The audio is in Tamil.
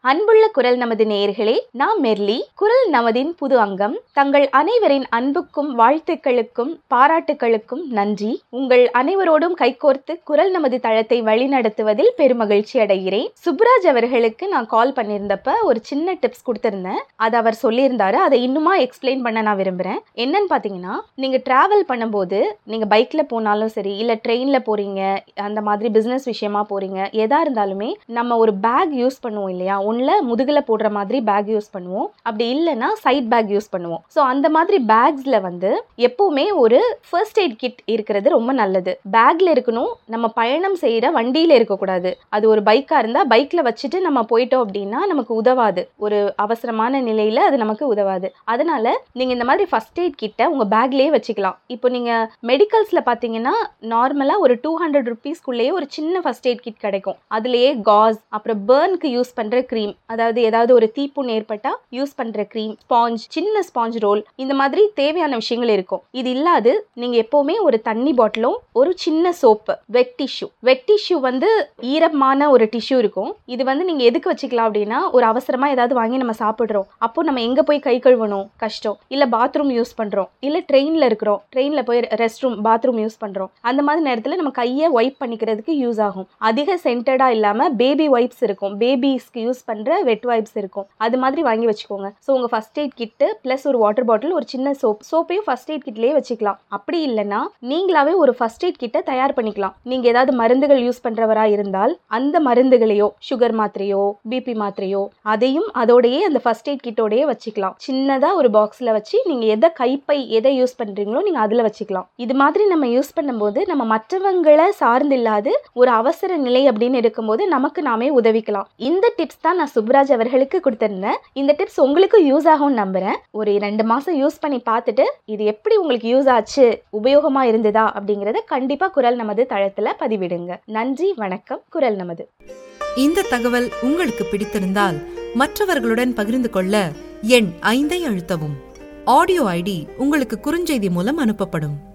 அன்புள்ள குரல் நமது நேயர்களே நான் மெர்லி குரல் நமதின் புது அங்கம் தங்கள் அனைவரின் அன்புக்கும் வாழ்த்துக்களுக்கும் பாராட்டுக்களுக்கும் நன்றி உங்கள் அனைவரோடும் கைகோர்த்து குரல் நமது தளத்தை வழிநடத்துவதில் பெருமகிழ்ச்சி அடைகிறேன் சுப்ராஜ் அவர்களுக்கு நான் கால் பண்ணியிருந்தப்ப ஒரு சின்ன டிப்ஸ் கொடுத்திருந்தேன் அதை அவர் சொல்லியிருந்தாரு அதை இன்னுமா எக்ஸ்பிளைன் பண்ண நான் விரும்புகிறேன் என்னன்னு பார்த்தீங்கன்னா நீங்கள் ட்ராவல் பண்ணும்போது நீங்கள் பைக்கில் போனாலும் சரி இல்லை ட்ரெயினில் போகிறீங்க அந்த மாதிரி பிஸ்னஸ் விஷயமா போகிறீங்க எதா இருந்தாலுமே நம்ம ஒரு பேக் யூஸ் பண்ணுவோம் இல்லையா ஒன்றில் முதுகில் போடுற மாதிரி பேக் யூஸ் பண்ணுவோம் அப்படி இல்லைன்னா சைட் பேக் யூஸ் பண்ணுவோம் ஸோ அந்த மாதிரி பேக்ஸில் வந்து எப்போவுமே ஒரு ஃபர்ஸ்ட் எய்ட் கிட் இருக்கிறது ரொம்ப நல்லது பேக்கில் இருக்கணும் நம்ம பயணம் செய்கிற வண்டியில் இருக்கக்கூடாது அது ஒரு பைக்காக இருந்தால் பைக்கில் வச்சுட்டு நம்ம போயிட்டோம் அப்படின்னா நமக்கு உதவாது ஒரு அவசரமான நிலையில் அது நமக்கு உதவாது அதனால நீங்கள் இந்த மாதிரி ஃபர்ஸ்ட் எய்ட் கிட்டை உங்கள் பேக்லேயே வச்சுக்கலாம் இப்போ நீங்கள் மெடிக்கல்ஸில் பார்த்தீங்கன்னா நார்மலாக ஒரு டூ ஹண்ட்ரட் ருபீஸ்க்குள்ளேயே ஒரு சின்ன ஃபர்ஸ்ட் எய்ட் கிட் கிடைக்கும் அதுலேயே காஸ் அப்புறம் பேர்னுக்கு யூஸ் பண்ணுற க்ரீம் அதாவது ஏதாவது ஒரு தீப்புண் ஏற்பட்டால் யூஸ் பண்ணுற க்ரீம் ஸ்பாஞ்ச் சின்ன ஸ்பாஞ்ச் ரோல் இந்த மாதிரி தேவையான விஷயங்கள் இருக்கும் இது இல்லாது நீங்கள் எப்போவுமே ஒரு தண்ணி பாட்டிலும் ஒரு சின்ன soap wet tissue wet tissue வந்து ஈரமான ஒரு டிஷ்யூ இருக்கும் இது வந்து நீங்கள் எதுக்கு வச்சுக்கலாம் அப்படின்னா ஒரு அவசரமாக ஏதாவது வாங்கி நம்ம சாப்பிட்றோம் அப்போ நம்ம எங்கே போய் கை கழுவணும் கஷ்டம் இல்லை பாத்ரூம் யூஸ் பண்ணுறோம் இல்லை ட்ரெயினில் இருக்கிறோம் ட்ரெயினில் போய் ரெஸ்ட் ரூம் பாத்ரூம் யூஸ் பண்ணுறோம் அந்த மாதிரி நேரத்தில் நம்ம கையை ஒய்ப் பண்ணிக்கிறதுக்கு யூஸ் ஆகும் அதிக சென்டடாக இல்லாமல் பேபி வைப்ஸ் இருக்கும் பேபிஸ்க்கு யூஸ் பண்ணுற வெட் வைப்ஸ் இருக்கும் அது மாதிரி வாங்கி வச்சுக்கோங்க ஸோ உங்கள் ஃபஸ்ட் எய்ட் கிட்டு ப்ளஸ் ஒரு வாட்டர் பாட்டில் ஒரு சின்ன சோப் சோப்பையும் ஃபஸ்ட் எய்ட் கிட்லேயே வச்சுக்கலாம் அப்படி இல்லைன்னா நீங்களாவே ஒரு ஃபஸ்ட் எய்ட் கிட்டை தயார் பண்ணிக்கலாம் நீங்கள் ஏதாவது மருந்துகள் யூஸ் பண்ணுறவராக இருந்தால் அந்த மருந்துகளையோ சுகர் மாத்திரையோ பிபி மாத்திரையோ அதையும் அதோடையே அந்த ஃபஸ்ட் எய்ட் கிட்டோடையே வச்சுக்கலாம் சின்னதாக ஒரு பாக்ஸில் வச்சு நீங்கள் எதை கைப்பை எதை யூஸ் பண்ணுறீங்களோ நீங்கள் அதில் வச்சுக்கலாம் இது மாதிரி நம்ம யூஸ் பண்ணும்போது நம்ம மற்றவங்களை சார்ந்தில்லாது ஒரு அவசர நிலை அப்படின்னு இருக்கும்போது நமக்கு நாமே உதவிக்கலாம் இந்த டிப்ஸ் தான் நான் சுப்ராஜ் அவர்களுக்கு கொடுத்துருந்தேன் இந்த டிப்ஸ் உங்களுக்கு யூஸ் ஆகும்னு நம்புறேன் ஒரு ரெண்டு மாசம் யூஸ் பண்ணி பார்த்துட்டு இது எப்படி உங்களுக்கு யூஸ் ஆச்சு உபயோகமா இருந்ததா அப்படிங்கறத கண்டிப்பா குரல் நமது தளத்துல பதிவிடுங்க நன்றி வணக்கம் குரல் நமது இந்த தகவல் உங்களுக்கு பிடித்திருந்தால் மற்றவர்களுடன் பகிர்ந்து கொள்ள எண் ஐந்தை அழுத்தவும் ஆடியோ ஐடி உங்களுக்கு குறுஞ்செய்தி மூலம் அனுப்பப்படும்